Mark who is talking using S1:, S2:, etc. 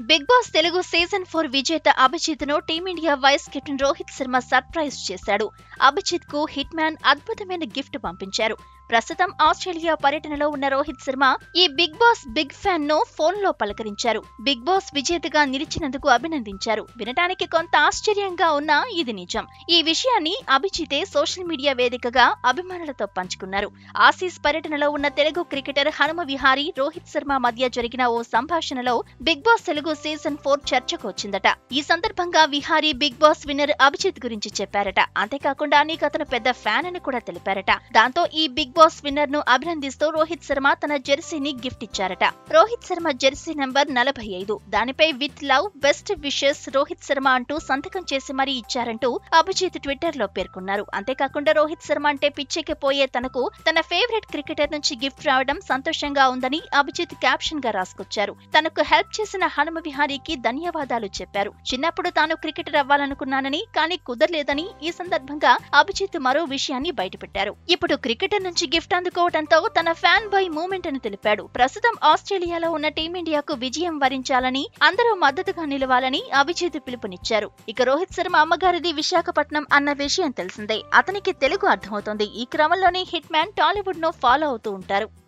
S1: big boss Telugu season four విజేత అభిజిత్ ను team India vice captain Rohit Sharma surprise చేశాడు అభిజిత్ కు హిట్ మ్యాన్ అద్భుతమైన గిఫ్ట్ పంపించారు ప్రస్తుతం ఆస్ట్రేలియా పర్యటనలో ఉన్న రోహిత్ శర్మ ఈ బిగ్ బాస్ బిగ్ ఫ్యాన్ ను ఫోన్ లో పలకరించారు బిగ్ బాస్ విజేతగా నిలిచినందుకు అభినందించారు వినటానికి కొంత ఆశ్చర్యంగా ఉన్నా ఇది నిజం ఈ విషయాన్ని అభిజితే సోషల్ మీడియా వేదికగా అభిమానులతో పంచుకున్నారు ఆసీస్ పర్యటనలో ఉన్న తెలుగు క్రికెటర్ హనుమ విహారీ రోహిత్ శర్మ మధ్య జరిగిన ఓ సంభాషణలో big boss Telugu season four చర్చకు వచ్చిందట ఈ సందర్భంగా Vihari big boss winner Abhijit గురించి చెప్పారట అంతేకాకుండా నీకు అతను పెద్ద ఫ్యాన్ అని కూడా తెలిపారట దాంతో ఈ బిగ్ బాస్ విన్నర్ ను అభినందిస్తూ రోహిత్ శర్మ తన జెర్సీని గిఫ్ట్ ఇచ్చారట రోహిత్ శర్మ జెర్సీ నంబర్ నలభై ఐదు దానిపై with love best wishes Rohit Sharma అంటూ సంతకం చేసి మరీ ఇచ్చారంటూ అభిజిత్ ట్విట్టర్ లో పేర్కొన్నారు అంతేకాకుండా రోహిత్ శర్మ అంటే పిచ్చెక్కిపోయే తనకు తన ఫేవరెట్ క్రికెటర్ నుంచి గిఫ్ట్ రావడం సంతోషంగా ఉందని అభిజిత్ క్యాప్షన్ గా రాసుకొచ్చారు తనకు హెల్ప్ చేసిన హనుమ విహారీకి ధన్యవాదాలు చెప్పారు చిన్నప్పుడు తాను క్రికెటర్ అవ్వాలనుకున్నానని కానీ కుదరలేదని ఈ సందర్భంగా అభిజిత్ మరో విషయాన్ని బయటపెట్టారు ఇప్పుడు క్రికెటర్ నుంచి గిఫ్ట్ అందుకోవడంతో తన ఫ్యాన్ బాయ్ మూమెంట్ అని తెలిపాడు ప్రస్తుతం ఆస్ట్రేలియాలో ఉన్న టీమిండియాకు విజయం వరించాలని అందరూ మద్దతుగా నిలవాలని అభిజిత్ పిలుపునిచ్చారు ఇక రోహిత్ శర్మ అమ్మగారిది విశాఖపట్నం అన్న విషయం తెలిసిందే అతనికి తెలుగు అర్థమవుతోంది ఈ క్రమంలోనే హిట్ మ్యాన్ టాలీవుడ్ ను ఫాలో అవుతూ ఉంటారు